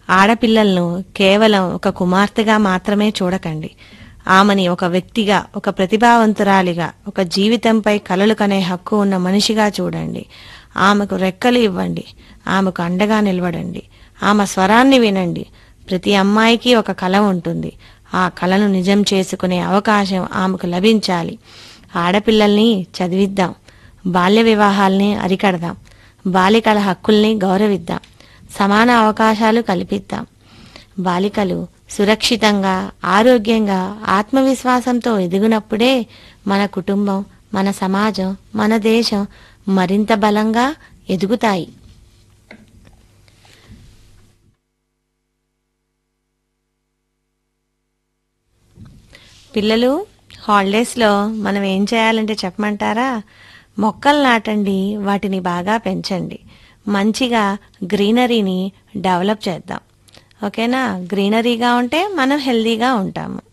ఆడపిల్లలను కేవలం ఒక కుమార్తెగా మాత్రమే చూడకండి ఆమెని ఒక వ్యక్తిగా ఒక ప్రతిభావంతురాలిగా ఒక జీవితంపై కలలు కనే హక్కు ఉన్న మనిషిగా చూడండి ఆమెకు రెక్కలు ఇవ్వండి ఆమెకు అండగా నిలబడండి ఆమె స్వరాన్ని వినండి ప్రతి అమ్మాయికి ఒక కళ ఉంటుంది ఆ కళను నిజం చేసుకునే అవకాశం ఆమెకు లభించాలి ఆడపిల్లల్ని చదివిద్దాం బాల్య వివాహాల్ని అరికడదాం బాలికల హక్కుల్ని గౌరవిద్దాం సమాన అవకాశాలు కల్పిద్దాం బాలికలు సురక్షితంగా ఆరోగ్యంగా ఆత్మవిశ్వాసంతో ఎదిగినప్పుడే మన కుటుంబం మన సమాజం మన దేశం మరింత బలంగా ఎదుగుతాయి పిల్లలు హాలిడేస్లో మనం ఏం చేయాలంటే చెప్పమంటారా మొక్కలు నాటండి వాటిని బాగా పెంచండి మంచిగా గ్రీనరీని డెవలప్ చేద్దాం ఓకేనా గ్రీనరీగా ఉంటే మనం హెల్దీగా ఉంటాము